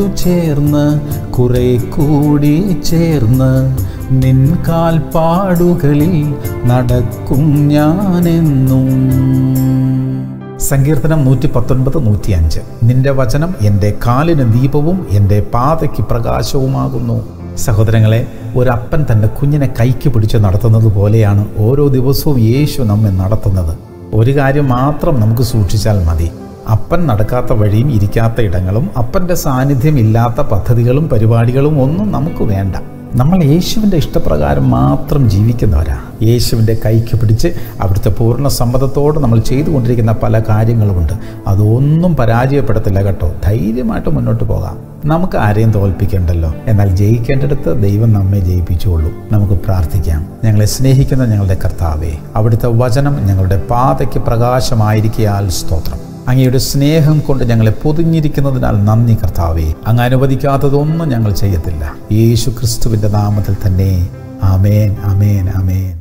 ചേർന്ന് കുറെ കൂടി ചേർന്ന് നിൻ കാൽപ്പാടുകളിൽ നടക്കും ഞാനെന്നും സങ്കീർത്തനം നൂറ്റി പത്തൊൻപത് നൂറ്റി അഞ്ച് നിന്റെ വചനം എൻ്റെ കാലിന് ദീപവും എൻ്റെ പാതയ്ക്ക് പ്രകാശവുമാകുന്നു സഹോദരങ്ങളെ ഒരപ്പൻ തൻ്റെ കുഞ്ഞിനെ കൈക്ക് പിടിച്ച് നടത്തുന്നത് പോലെയാണ് ഓരോ ദിവസവും യേശു നമ്മെ നടത്തുന്നത് ഒരു കാര്യം മാത്രം നമുക്ക് സൂക്ഷിച്ചാൽ മതി അപ്പൻ നടക്കാത്ത വഴിയും ഇരിക്കാത്ത ഇടങ്ങളും അപ്പൻ്റെ സാന്നിധ്യം ഇല്ലാത്ത പദ്ധതികളും പരിപാടികളും ഒന്നും നമുക്ക് വേണ്ട നമ്മൾ യേശുവിൻ്റെ ഇഷ്ടപ്രകാരം മാത്രം ജീവിക്കുന്നവരാ യേശുവിൻ്റെ കൈക്ക് പിടിച്ച് അവിടുത്തെ പൂർണ്ണ സമ്മതത്തോടെ നമ്മൾ ചെയ്തുകൊണ്ടിരിക്കുന്ന പല കാര്യങ്ങളുമുണ്ട് അതൊന്നും പരാജയപ്പെടത്തില്ല കേട്ടോ ധൈര്യമായിട്ട് മുന്നോട്ട് പോകാം നമുക്ക് ആരെയും തോൽപ്പിക്കണ്ടല്ലോ എന്നാൽ ജയിക്കേണ്ടടുത്ത് ദൈവം നമ്മെ ജയിപ്പിച്ചുള്ളൂ നമുക്ക് പ്രാർത്ഥിക്കാം ഞങ്ങളെ സ്നേഹിക്കുന്ന ഞങ്ങളുടെ കർത്താവേ അവിടുത്തെ വചനം ഞങ്ങളുടെ പാതയ്ക്ക് പ്രകാശമായിരിക്കയാൽ സ്തോത്രം അങ്ങയുടെ സ്നേഹം കൊണ്ട് ഞങ്ങളെ പൊതിഞ്ഞിരിക്കുന്നതിനാൽ നന്ദി കർത്താവേ അങ്ങ് അനുവദിക്കാത്തതൊന്നും ഞങ്ങൾ ചെയ്യത്തില്ല യേശു ക്രിസ്തുവിൻ്റെ നാമത്തിൽ തന്നെ ആമേൻ ആമേൻ ആമേൻ